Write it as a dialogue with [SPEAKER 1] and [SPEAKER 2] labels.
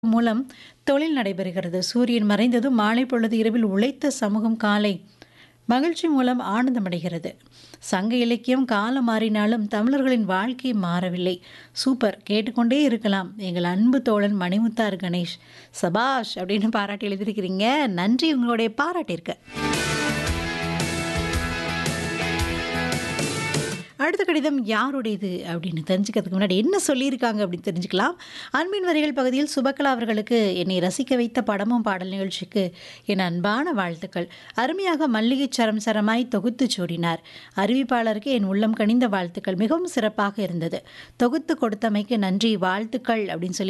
[SPEAKER 1] மூலம் தொழில் நடைபெறுகிறது சூரியன் மறைந்ததும் மாலை பொழுது இரவில் உழைத்த சமூகம் காலை மகிழ்ச்சி மூலம் ஆனந்தமடைகிறது சங்க இலக்கியம் காலம் மாறினாலும் தமிழர்களின் வாழ்க்கை மாறவில்லை சூப்பர் கேட்டுக்கொண்டே இருக்கலாம் எங்கள் அன்பு தோழன் மணிமுத்தார் கணேஷ் சபாஷ் அப்படின்னு பாராட்டி எழுதியிருக்கிறீங்க நன்றி உங்களுடைய பாராட்டிற்கு அடுத்த கடிதம் யாருடையது அப்படின்னு தெரிஞ்சுக்கிறதுக்கு முன்னாடி என்ன சொல்லியிருக்காங்க அப்படின்னு தெரிஞ்சுக்கலாம் அன்பின் வரிகள் பகுதியில் சுபகலா அவர்களுக்கு என்னை ரசிக்க வைத்த படமும் பாடல் நிகழ்ச்சிக்கு என் அன்பான வாழ்த்துக்கள் அருமையாக மல்லிகை சரம் சரமாய் தொகுத்து சூடினார் அறிவிப்பாளருக்கு என் உள்ளம் கனிந்த வாழ்த்துக்கள் மிகவும் சிறப்பாக இருந்தது தொகுத்து கொடுத்தமைக்கு நன்றி வாழ்த்துக்கள் அப்படின்னு சொல்லி